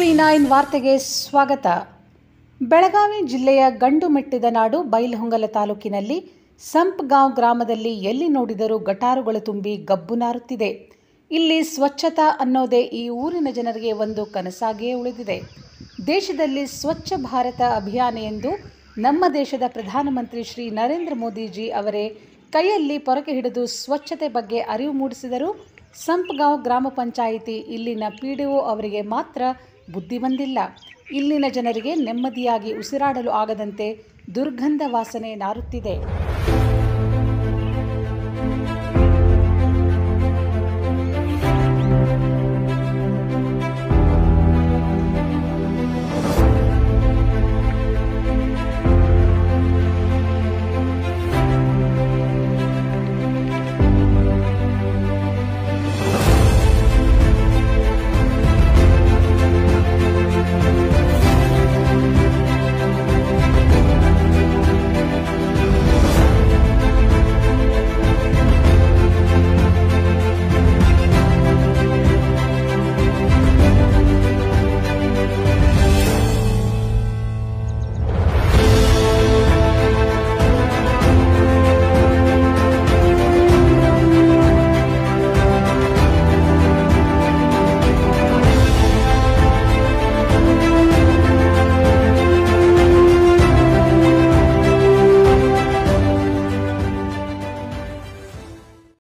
V nine ವಾರ್ತೆಗೆ ಸ್ವಾಗತ ಬೆಳಗಾವಿ ಜಿಲ್ಲೆಯ ಗಂಡು ಮೆಟ್ಟಿದ ನಾಡು ಬೈಲಹೊಂಗಲ ತಾಲೂಕಿನಲ್ಲಿ ಸಂಪ್ಗಾಂವ್ ಗ್ರಾಮದಲ್ಲಿ ಎಲ್ಲಿ ನೋಡಿದರೂ ಗಟಾರುಗಳು ತುಂಬಿ ಗಬ್ಬು ನಾರುತ್ತಿದೆ ಇಲ್ಲಿ ಸ್ವಚ್ಛತಾ ಅನ್ನೋದೇ ಈ ಊರಿನ ಜನರಿಗೆ ಒಂದು ಕನಸಾಗಿಯೇ ಉಳಿದಿದೆ ದೇಶದಲ್ಲಿ ಸ್ವಚ್ಛ ಭಾರತ ಅಭಿಯಾನ ಎಂದು ನಮ್ಮ ದೇಶದ ಪ್ರಧಾನಮಂತ್ರಿ ಶ್ರೀ ನರೇಂದ್ರ ಮೋದಿಜಿ ಅವರೇ ಕೈಯಲ್ಲಿ ಪೊರಕೆ ಹಿಡಿದು ಸ್ವಚ್ಛತೆ ಬಗ್ಗೆ ಅರಿವು ಮೂಡಿಸಿದರೂ ಸಂಪ್ಗಾಂವ್ ಗ್ರಾಮ ಪಂಚಾಯಿತಿ ಇಲ್ಲಿನ ಪಿ ಡಿ ಒ ಅವರಿಗೆ ಮಾತ್ರ ಬುದ್ಧಿ ಬಂದಿಲ್ಲ ಇಲ್ಲಿನ ಜನರಿಗೆ ನೆಮ್ಮದಿಯಾಗಿ ಉಸಿರಾಡಲು ಆಗದಂತೆ ದುರ್ಗಂಧ ವಾಸನೆ ನಾರುತ್ತಿದೆ